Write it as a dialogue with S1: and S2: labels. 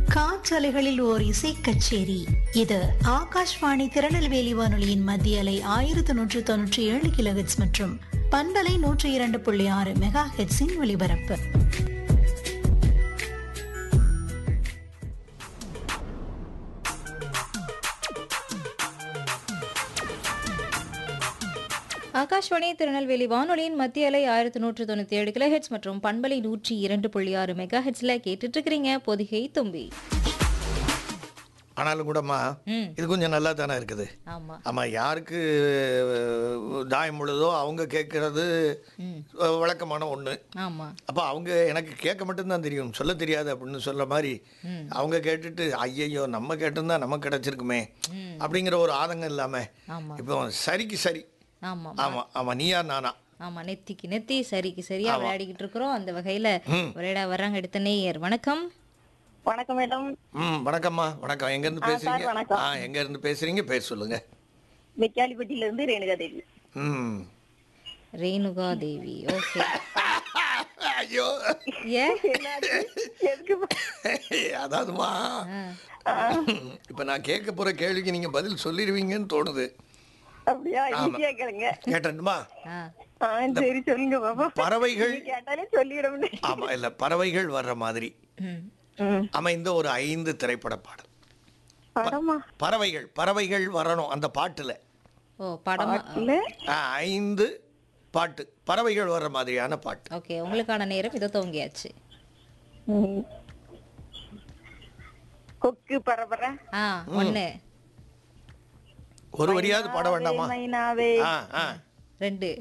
S1: காற்றலைகளில் ஓர் இசை கச்சேரி இது ஆகாஷ்வாணி திருநெல்வேலி வானொலியின் மத்திய அலை ஆயிரத்தி நூற்று தொன்னூற்றி ஏழு கிலோஹெட்ஸ் மற்றும் பண்பலை நூற்றி இரண்டு புள்ளி ஆறு மெகா ஹெட்ஸின் ஒலிபரப்பு
S2: ஆகாஷ்வாணி திருநெல்வேலி வானொலியின் மத்திய அலை ஆயிரத்தி நூற்று தொண்ணூத்தி ஏழு கிலோஹெட்ஸ் மற்றும் பண்பலை நூற்றி இரண்டு புள்ளி ஆறு மெகா ஹெட்ஸ்ல கேட்டுட்டு இருக்கிறீங்க பொதிகை தும்பி
S3: ஆனாலும் கூடம்மா
S2: ம்
S3: இது கொஞ்சம் நல்லா தானே இருக்குது
S2: ஆமா
S3: ஆமாம் யாருக்கு அஹ், தாயம் முழுதோ அவங்க கேட்கறது
S2: ம்
S3: அஹ், வழக்கமான ஒன்று
S2: ஆமா
S3: அப்போ அவங்க எனக்கு கேட்க மட்டும்தான் தெரியும் சொல்ல தெரியாது அப்படின்னு சொல்ற மாதிரி
S2: ம்.
S3: அவங்க கேட்டுட்டு ஐயையோ நம்ம கேட்டிருந்தா நமக்கு கிடைச்சிருக்குமே
S2: ம்
S3: அப்படிங்கிற ஒரு ஆதங்கம் இல்லாமல்
S2: ஆமா
S3: இப்போ சரிக்கு சரி
S2: ஆமா
S3: ஆமாம் ஆமாம் நீயா நானா
S2: ஆமா நெத்திக்கு நெத்தி சரிக்கு சரியா விளையாடிக்கிட்டு இருக்கிறோம் அந்த வகையில
S3: ம்.
S2: விளையாட வர்றாங்க எடுத்த நேயர் வணக்கம்
S4: வணக்கம் மேடம்
S3: ம் வணக்கம்மா வணக்கம் எங்கேருந்து
S4: ஆ, சார்,
S3: பேசுறீங்க
S4: வணக்கம்.
S3: ஆ எங்கேருந்து பேசுறீங்க பேர் சொல்லுங்க
S4: மெக்காலிப்பட்டியில இருந்து ரேணுகா தேவி
S3: ம்
S2: ரேணுகா தேவி ஓகே
S3: ஐயோ
S2: ஏ
S4: என்னாச்சு? எதுக்கு
S3: அதாவதுமா இப்போ நான் கேட்க போகிற கேள்விக்கு நீங்கள் பதில் சொல்லிடுவீங்கன்னு தோணுது
S4: அப்படியா ஈஸியா கேளுங்க
S3: கேட்டேன்மா
S2: ஆ
S4: ஆ சரி சொல்லுங்க பாப்பா
S3: பறவைகள்
S4: நீ கேட்டாலே சொல்லிடும்னு
S3: ஆமாம் இல்லை பறவைகள் வர்ற மாதிரி
S2: ம்
S4: ம்.
S3: அமைந்த ஒரு ஐந்து திரைப்பட பாடல்
S4: படமா
S3: பறவைகள் பறவைகள் வரணும் அந்த பாட்டில்
S2: ஓ படமா
S4: இல்ல
S3: ஐந்து பாட்டு பறவைகள் வர்ற மாதிரியான பாட்டு
S2: ஓகே உங்களுக்கான நேரம் இதோ துவங்கியாச்சு
S4: ம். கொக்கு பரபர
S2: ஆ ஒண்ணு
S3: ஒரு வரியாவது பாட வேண்டாமா
S4: மைனாவே
S3: ஆ ஆ
S2: ரெண்டு